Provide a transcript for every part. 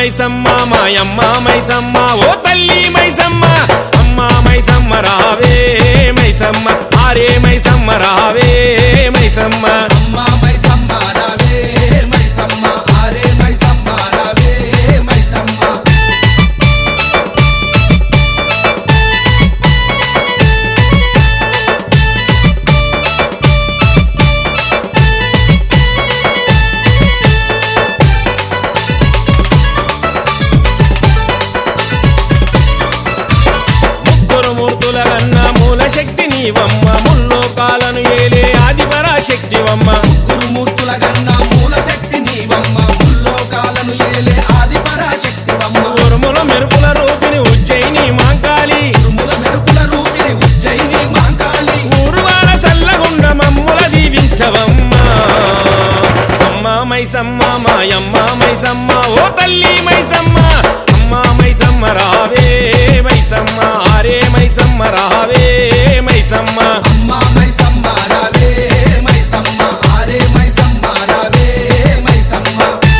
మైసమ్మ మాయమ్మ మైసమ్మ ఓ తల్లి మైసమ్మ అమ్మ మైసమ్మ రావే మైసమ్మ ఆరే మైసమ్మ రావే మైసమ్మ అమ్మ మైసమ్మ రావే మైసమ్మ ఆరే మైసమ్మ రావే మైసమ్మ ముగ్గురు మూర్తుల కన్నా మూల శక్తి నీవమ్మ ముల్లోకాలను ఏలే ఆదిపరాశక్తివమ్మ గురుమూర్తుల గన్న మూల శక్తి నీవమ్మ ముల్లోకాలను ఏలే ఆది పరాశక్తివమ్మ ఉరుముల మెరుపుల రూపిని ఉజ్జయిని మాంకాళి ఉరుముల మెరుపుల రూపిణి ఉజ్జయిని మాంకాళి ఊరువాడ సల్లగుండ మమ్ముల దీవించవమ్మ అమ్మ మైసమ్మ మాయమ్మ మైసమ్మ ఓ తల్లి మైసమ్మ అమ్మ మైసమ్మ రావే మైసమ్మ ఆరే మైసమ్మ రావే మైసమ్మ అమ్మ మైసమ్మ రావే మైసమ్మ ఆరే మైసమ్మ రావే మైసమ్మ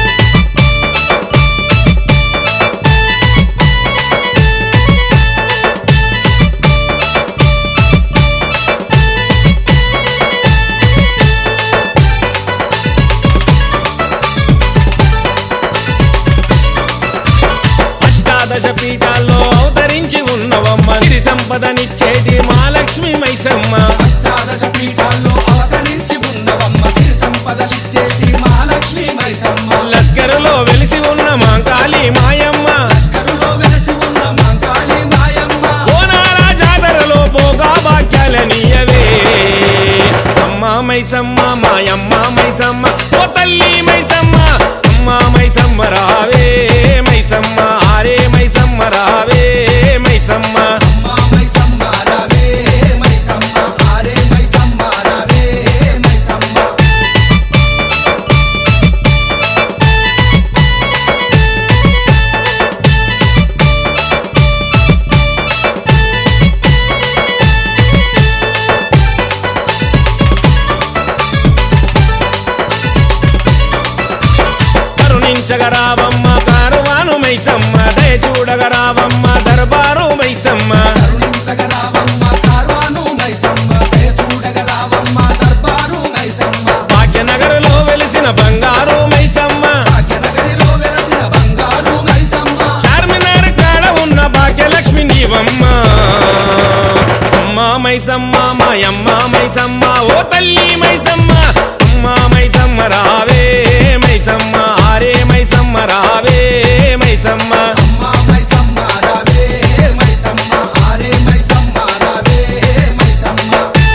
అష్టాదశ పీఠాల్లో అవతరించి ఉన్నవమ్మ సిరి సంపదనిచ్చేటి మహాలక్ష్మి మైసమ్మ అష్టాదశ పీఠాల్లో అవతరించి ఉన్నవమ్మ సిరి సంపదలిచ్చేటి మహాలక్ష్మి మైసమ్మ లస్కరులో వెలిసి ఉన్న మాంకాళి మాయమ్మ లష్కరులో వెలసి ఉన్న మాంకాళి మాయమ్మ బోనాల జాతరలో పోగా భాగ్యాలనియవే అమ్మ మైసమ్మ మాయమ్మ మైసమ్మ ఓ తల్లి మైసమ్మ అమ్మ మైసమ్మ రావే మైసమ్మ ఆరే మైసమ్మ రావే మైసమ్మ అమ్మ మైసమ్మ రావే మైసమ్మ ఆరే మైసమ్మ రావే మైసమ్మ కరుణించగరావమ్మ కారువాను మైసమ్మ దయ చూడగరావమ్మ దర్బారు మైసమ్మ కరుణించగరావమ్మ కార్వాను మైసమ్మ దయ చూడగరావమ్మ దర్బారు మైసమ్మ భాగ్యనగరులో వెలిసిన బంగారు మైసమ్మ భాగ్యనగరిలో వెలసిన బంగారు మైసమ్మ చార్మినార్ కాడ ఉన్న భాగ్యలక్ష్మి నీవమ్మ అమ్మ మైసమ్మ మాయమ్మ మైసమ్మ ఓ తల్లి మైసమ్మ అమ్మ మైసమ్మ రావే మైసమ్మ ఆరే మైసమ్మ రావే మైసమ్మ అమ్మ మైసమ్మ రావే మైసమ్మ ఆరే మైసమ్మ రావే మైసమ్మ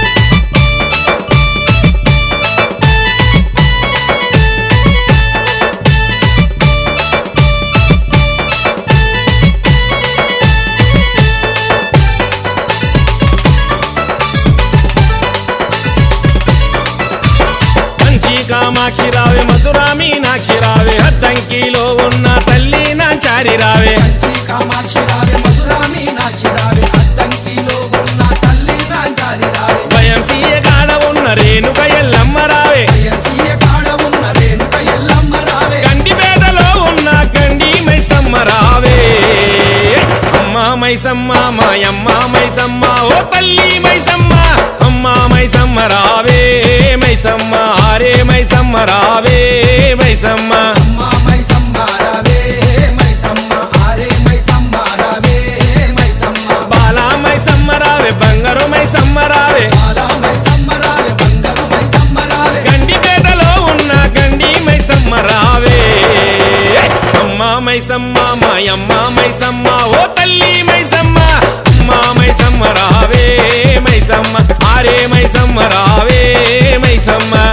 కంచి కామాక్షి రావే మధురా మీనాక్షి రావే అద్దంకిలో ఉన్న తల్లి నాచారి రావే కంచి కామాక్షి రావే మధురా మీనాక్షి రావే అద్దంకిలో ఉన్న తల్లి రాంచారి రావే భయం సీయ కాడ ఉన్న రేణుక ఎల్లమ్మ రావే అయ్యసీయ కాడ ఉన్న రేణుక ఎల్లమ్మ రావే గండిపేటలో ఉన్న గండి మైసమ్మ రావే అమ్మ మైసమ్మ మాయమ్మ మైసమ్మ ఓ తల్లి మైసమ్మ అమ్మ మైసమ్మ రావే మైసమ్మ ఆరే మైసమ్మ రావే మైసమ్మ అమ్మ మైసమ్మ రావే మైసమ్మ ఆరే మైసమ్మ రావే మైసమ్మ బాలా మైసమ్మ రావే బంగారు మైసమ్మ రావే బాలా మైసమ్మ రావే బంగారు మైసమ్మ రావే గండిపేటలో ఉన్న గండి మైసమ్మ రావే అమ్మ మైసమ్మ మాయమ్మ మైసమ్మ ఓ తల్లి మైసమ్మ అమ్మ మైసమ్మ రావే మైసమ్మ ఆరే మైసమ్మ రావే మైసమ్మ